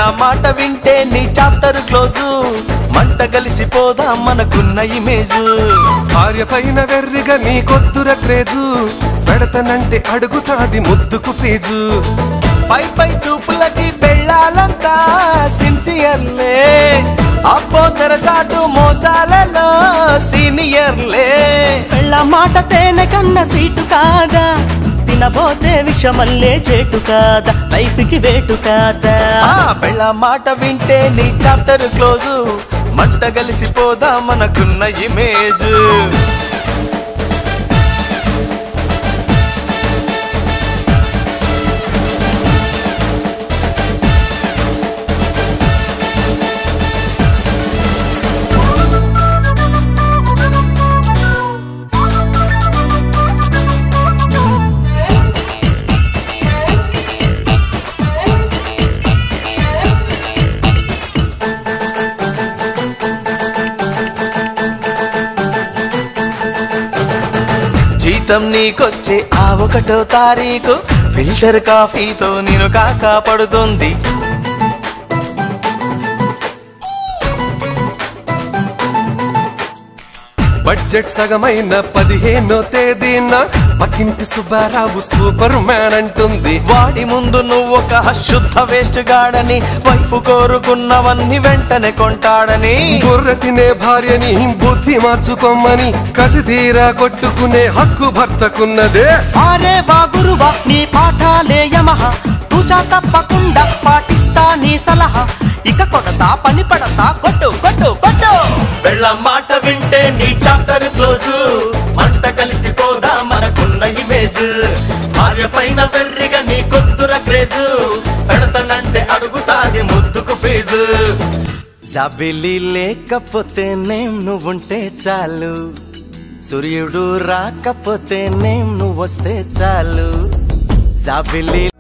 మాట వింటే నీ చాప్టర్ క్లోజు మంట కలిసిపోదాం మనకున్న ఇమేజు భార్య పైన వెర్రిగా నీ కొద్దుర క్రేజు పెడతనంటే అడుగుతాది ముద్దుకు ఫీజు పై పై చూపులకి పెళ్ళాలంతా సిన్సియర్లే అప్పో తెరచాటు మోసాలలో సీనియర్లే పెళ్ళ మాట తేనె కన్న సీటు కాదా తినబోతే విషమల్లే చేటు కాదా లైఫ్ కి వేటు కాదా ఆ పెళ్ళ మాట వింటే నీ చాప్టర్ క్లోజు మంట కలిసిపోదాం మనకున్న ఇమేజ్ జీతం నీకొచ్చే ఆ ఒకటో తారీఖు ఫిల్టర్ కాఫీతో నేను కాక పడుతుంది బడ్జెట్ సగమైన పదిహేనో తేదీన పక్కింటి సుబ్బారావు సూపర్ మ్యాన్ అంటుంది వాడి ముందు నువ్వు ఒక శుద్ధ వేస్ట్ గాడని వైఫ్ కోరుకున్నవన్నీ వెంటనే కొంటాడని బుర్ర తినే భార్యని బుద్ధి మార్చుకోమని కసిదీరా కొట్టుకునే హక్కు భర్తకున్నదే ఆరే వా గురువా నీ పాఠాలే యమహ తూచా తప్పకుండా పాటిస్తా నీ సలహా ఇక కొడతా పని పడతా కొట్టు కొట్టు కొట్టు వెళ్ళ మాట వింటే నీ చాప్టర్ క్లోజ్ మంట కలిసిపోదా మనకున్న ఇమేజ్ భార్య పైన వెర్రిగా నీ కొద్దుర క్రేజు పెడతానంటే అడుగుతాది ముద్దుకు ఫీజు జాబిలి లేకపోతే నేం నువ్వుంటే చాలు సూర్యుడు రాకపోతే నేం నువ్వొస్తే చాలు జాబిలి